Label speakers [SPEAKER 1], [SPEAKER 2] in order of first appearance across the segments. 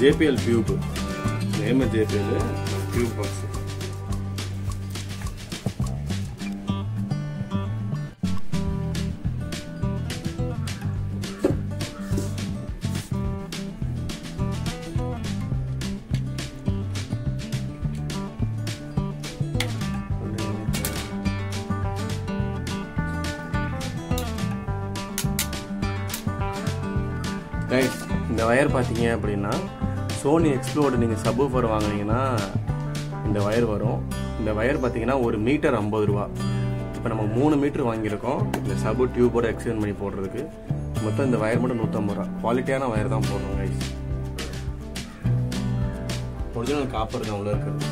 [SPEAKER 1] JBL tube name JBL tube box guys இந்த wire பார்த்தீங்க அப்படின்னா சோனி எக்ஸ்ப்ளோர்டு நீங்கள் சப்வூஃபர் வாங்குனீங்கன்னா இந்த வயர் வரும் இந்த வயர் பார்த்தீங்கன்னா ஒரு மீட்டர் ஐம்பது ரூபா இப்போ நம்ம மூணு மீட்டர் வாங்கியிருக்கோம் இந்த சபு டியூபோட எக்ஸ்டெண்ட் பண்ணி போடுறதுக்கு மொத்தம் இந்த வயர் மட்டும் நூற்றம்பது ரூபா குவாலிட்டியான வயர் தான் போடுறோம் கைஸ் ஒரிஜினல் காப்பர் தான் உள்ள இருக்கிறது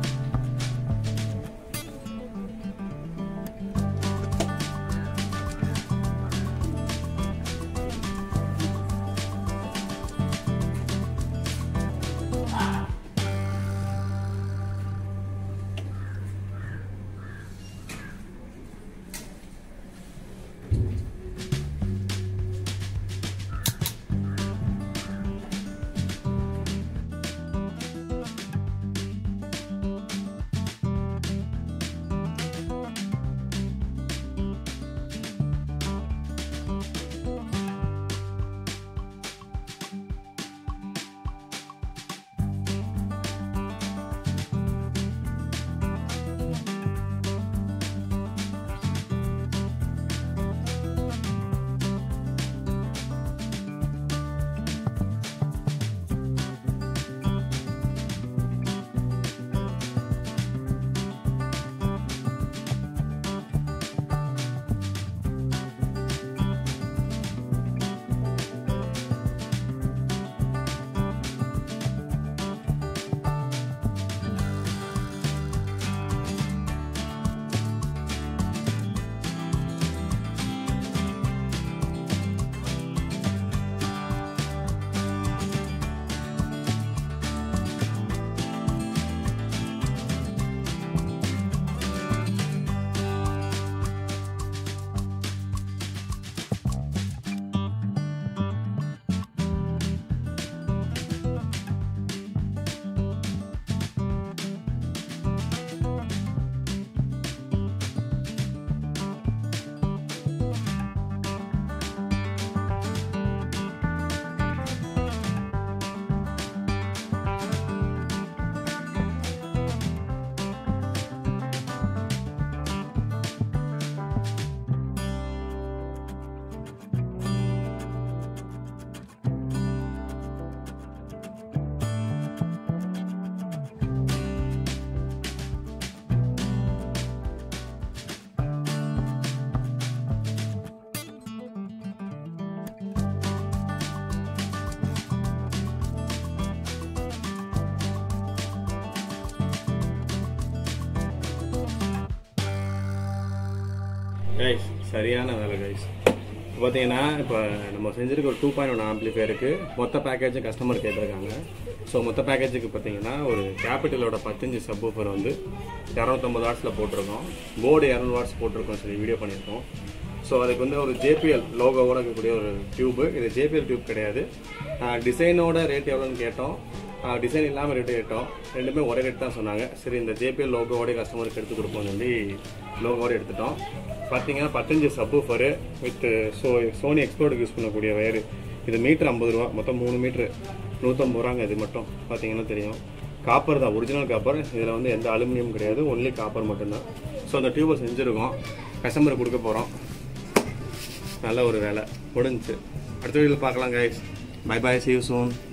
[SPEAKER 1] கைஸ் சரியான வேலை கைஸ் பார்த்தீங்கன்னா இப்போ நம்ம செஞ்சிருக்க ஒரு டூ பாயிண்ட் ஒன் ஆம்பிளிஃபையருக்கு மொத்த பேக்கேஜும் கஸ்டமர் கேட்டிருக்காங்க ஸோ மொத்த பேக்கேஜுக்கு பார்த்தீங்கன்னா ஒரு கேபிட்டலோட பத்தஞ்சு சப்வூஃபர் வந்து இரநூத்தம்பது வாட்ஸில் போட்டிருக்கோம் போர்டு இரநூறு வாட்ஸ் போட்டிருக்கோம் சொல்லி வீடியோ பண்ணியிருக்கோம் ஸோ அதுக்கு வந்து ஒரு ஜேபிஎல் லோகோவோட இருக்கக்கூடிய ஒரு டியூபு இது ஜேபிஎல் டியூப் கிடையாது டிசைனோட ரேட் எவ்வளோன்னு கேட்டோம் டிசைன் இல்லாமல் ரேட்டு கேட்டோம் ரெண்டுமே ஒரே ரேட் தான் சொன்னாங்க சரி இந்த ஜேபிஎல் லோகோவோட கஸ்டமருக்கு எடுத்து கொடுப்போம் சொல்லி லோகோவோட எடுத்துட்டோம் பார்த்தீங்கன்னா பத்தஞ்சு சப்வூஃபரு வித் சோ சோனி எக்ஸ்போர்ட்டுக்கு யூஸ் பண்ணக்கூடிய வயரு இது மீட்டர் ஐம்பது ரூபா மொத்தம் மூணு மீட்ரு நூற்றம்பது ரூபாங்க இது மட்டும் பார்த்தீங்கன்னா தெரியும் காப்பர் தான் ஒரிஜினல் காப்பர் இதில் வந்து எந்த அலுமினியம் கிடையாது ஒன்லி காப்பர் மட்டும்தான் ஸோ அந்த டியூபை செஞ்சுருக்கோம் கஸ்டமருக்கு கொடுக்க போகிறோம் நல்ல ஒரு வேலை முடிஞ்சுச்சு அடுத்த வீடியோவில் பார்க்கலாம் guys bye bye see you soon